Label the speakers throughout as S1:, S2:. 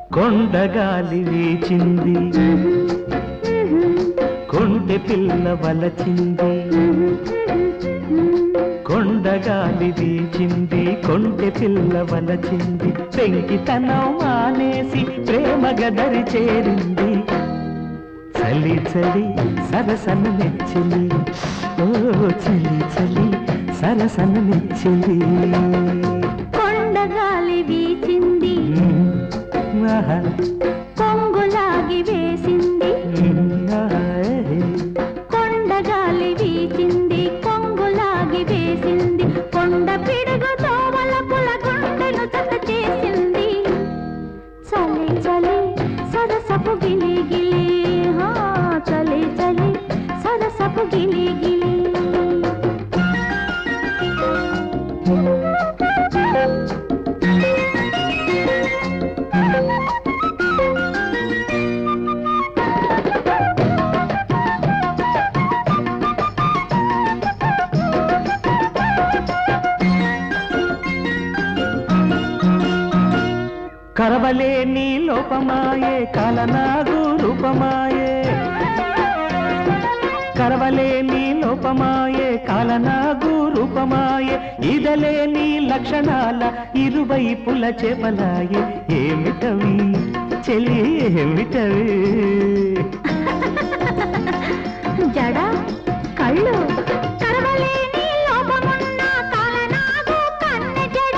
S1: కొండగాలి వీచింది కొండె పిల్ల వలచింది కొండగాలి వీచింది కొండె పిల్ల వలచింది పెంకితనం మానేసి ప్రేమ గదరి చేరింది చలి చలి సరసన మెచ్చింది ఓ చలి చలి సరసన మెచ్చింది
S2: కొండగాలి వీచింది
S1: ఆహా,
S2: పొంగులాగి వేసింది
S1: ఆహా, ఏ.
S2: కొండగాలి వీచింది కొంగులాగి వేసింది కొండ పిడుగు తోవల పుల గుండెను జత చేసింది చలి చలి సరసపు గిలి గిలి హా, చలి చలి సరసపు గిలి గిలి
S1: కరవలే నీ లోపమాయే కాలనాగు రూపమాయే కరవలే నీ లోపమాయే కాలనాగు రూపమాయే ఇదలే నీ లక్షణాల ఇరువైపుల చేపలాయే ఏమిటవి చెలి ఏమిటవి
S2: జడ కళ్ళు కరవలేని లోపమున్న కాలనాగు కన్నె జడ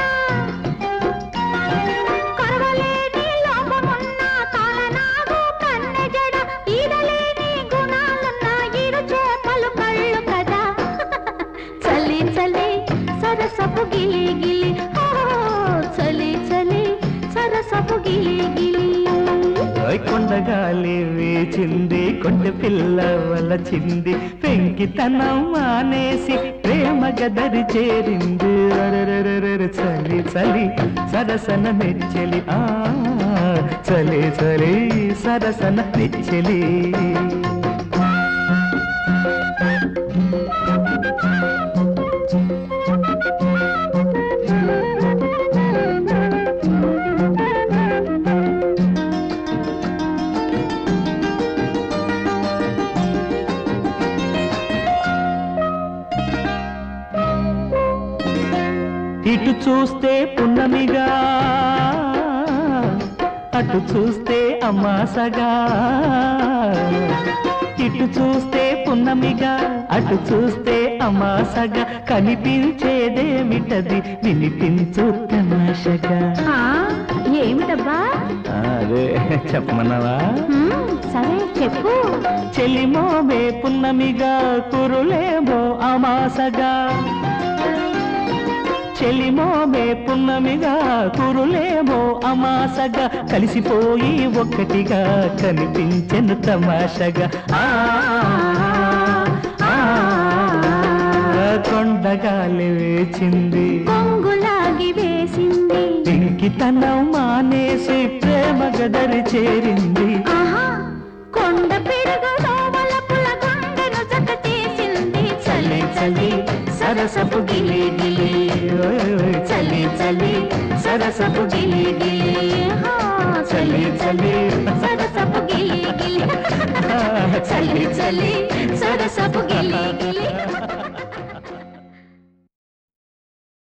S2: కరవలేని లోపమున్న కాలనాగు కన్నె జడ ఈడలేని గుణాలున్న ఇరు చేపలు కళ్ళు కదా చలి చలి సరసపు గిలి గిలి ఓ చలి చలి సరసపు గిలి గిలి
S1: ఓయ్ కొండగాలి వేచింది కొండ పిల్ల వలచింది పెంకితనం మానేసి ప్రేమ గదరి చేరింది అరెరెరెరెరె చలి చలి సరసన మెచ్చలి ఆ చలి చలి సరసన మెచ్చలి ఇటు చూస్తే పున్నమిగా అటు చూస్తే అమ్మాసగా ఇటు చూస్తే పున్నమిగా అటు చూస్తే అమాసగా కనిపించేదేమిటది వినిపించు తమాషగా
S2: ఆ, ఏమిటబ్బా
S1: అదే చెప్పమన్నావా
S2: హ్మ్, సరే చెప్పు
S1: చెలిమోమే పున్నమిగా కురులేమో అమాసగా చెలిమోమే పున్నమిగా కురులేమో అమాసగా కలిసిపోయి ఒక్కటిగా కనిపించెను తమాషగా ఆ, ఆ, కొండగాలి వేచింది
S2: కొంగులాగి వేసింది
S1: ఇంకితనం మానేసి ప్రేమ గదరి చేరింది
S2: ఆహా కొండ పిడుగు దోమల పుల గుండెను జత చేసింది
S1: చలి చలి సరసపు గిలి గిలి ఓయ్ ఓయ్ చలి చలి సరసపు గిలి గిలి
S2: ఆహా,
S1: చలి చలి
S2: సరసపు గిలి గిలి
S1: చలి చలి
S2: సరసపు గిలి గిలి